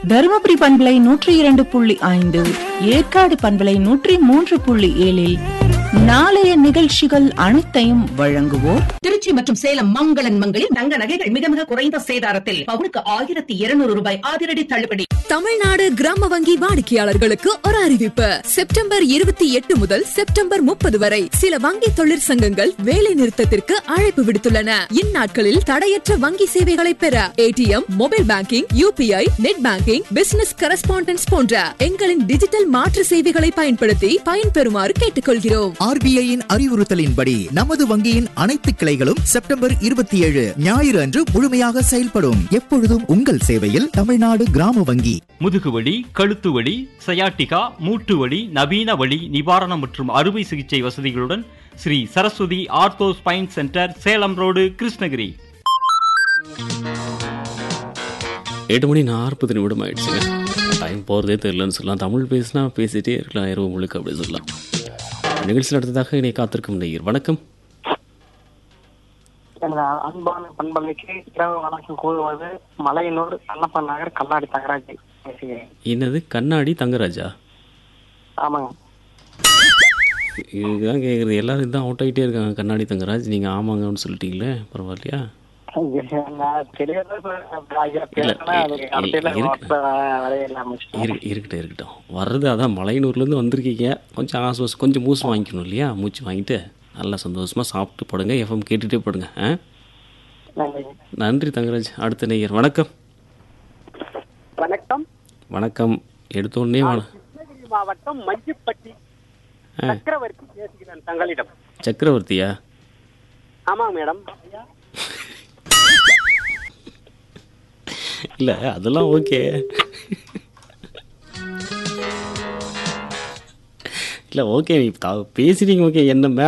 தருமபுரி பண்பலை நூற்றி இரண்டு புள்ளி ஐந்து ஏற்காடு பண்பலை நூற்றி மூன்று புள்ளி ஏழில் நாளைய நிகழ்ச்சிகள் அனைத்தையும் வழங்குவோர் திருச்சி மற்றும் சேலம் மங்களன் மங்களில் தங்க நகைகள் மிக மிக குறைந்த சேதாரத்தில் பவுனுக்கு ஆயிரத்தி இருநூறு ரூபாய் அதிரடி தள்ளுபடி தமிழ்நாடு கிராம வங்கி வாடிக்கையாளர்களுக்கு ஒரு அறிவிப்பு செப்டம்பர் இருபத்தி எட்டு முதல் செப்டம்பர் முப்பது வரை சில வங்கி தொழிற்சங்கங்கள் வேலை நிறுத்தத்திற்கு அழைப்பு விடுத்துள்ளன இந்நாட்களில் தடையற்ற வங்கி சேவைகளை பெற ATM mobile banking UPI net banking business correspondents போன்ற எங்களின் டிஜிட்டல் மாற்று சேவைகளை பயன்படுத்தி பயன்பெறுமாறு கேட்டுக்கொள்கிறோம் ஆர்பிஐயின் அறிவுறுத்தலின்படி நமது வங்கியின் அனைத்து கிளைகளும் செப்டம்பர் இருபத்தி ஏழு ஞாயிறு அன்று முழுமையாக செயல்படும் எப்பொழுதும் உங்கள் சேவையில் தமிழ்நாடு கிராம வங்கி முதுகுவலி கழுத்து வலி சயாட்டிகா மூட்டு வலி நவீன வலி நிவாரணம் மற்றும் அறுவை சிகிச்சை வசதிகளுடன் Sri Saraswathi ortho spine centre Salem road Krishnagiri எட்டு மணி நாற்பது நிமிடம் ஆயிடுச்சுங்க டைம் போகிறதே தெரியலன்னு சொல்லலாம் தமிழ் பேசினா பேசிட்டே இருக்கலாம் இரவு முழுக்க அப்படி சொல்லலாம் நிகழ்ச்சியில் அடுத்ததாக என்னை காத்திருக்கும் நேயர் வணக்கம் எனது அன்பான பண்பலைக்கு இரவு வணக்கம் கூறுவது மலையனூர் கண்ணப்பன் நகர் கண்ணாடி தகராஜி பேசுகிறேன் என்னது கண்ணாடி தங்கராஜா ஆமாங்க இதுதான் கேட்குறது எல்லாரும் தான் அவுட் ஆகிட்டே இருக்காங்க கண்ணாடி தங்கராஜ் நீங்கள் ஆமாங்கன்னு சொல்லிட்டீங்களே பரவாயில்லையா நான் தெரியாத ஐயா இல்ல, பேசினா அது இ- அடுத்த இருக்கு. வார்த்தை வரையில ஆரம்பிச்சிட்டோம். இரு இருக்கட்டும் இருக்கட்டும் வர்றது அதான் மலையனூர்லேருந்து வந்திருக்கீங்க கொஞ்சம் ஆசுவாஸ் கொஞ்சம் மூச்சு வாங்கிக்கணும் இல்லையா மூச்சு வாங்கிட்டு நல்லா சந்தோஷமாக சாப்பிட்டு படுங்க எஃப்எம் கேட்டுகிட்டே படுங்க ஆ நன்றி. நன்றி தங்கராஜ் அடுத்த நேயர் வணக்கம் வணக்கம் வணக்கம் எடுத்தோடனே வண கிருஷ்ணகிரி மாவட்டம் மஞ்சுப்பட்டி ஆ. சக்கரவர்த்தி பேசுகிறேன் தங்களிடம் சக்கரவர்த்தியா ஆமாம் மேடம் இல்லை அதெல்லாம் ஓகே இல்லை ஓகே பேசுறீங்க ஓகே என்ன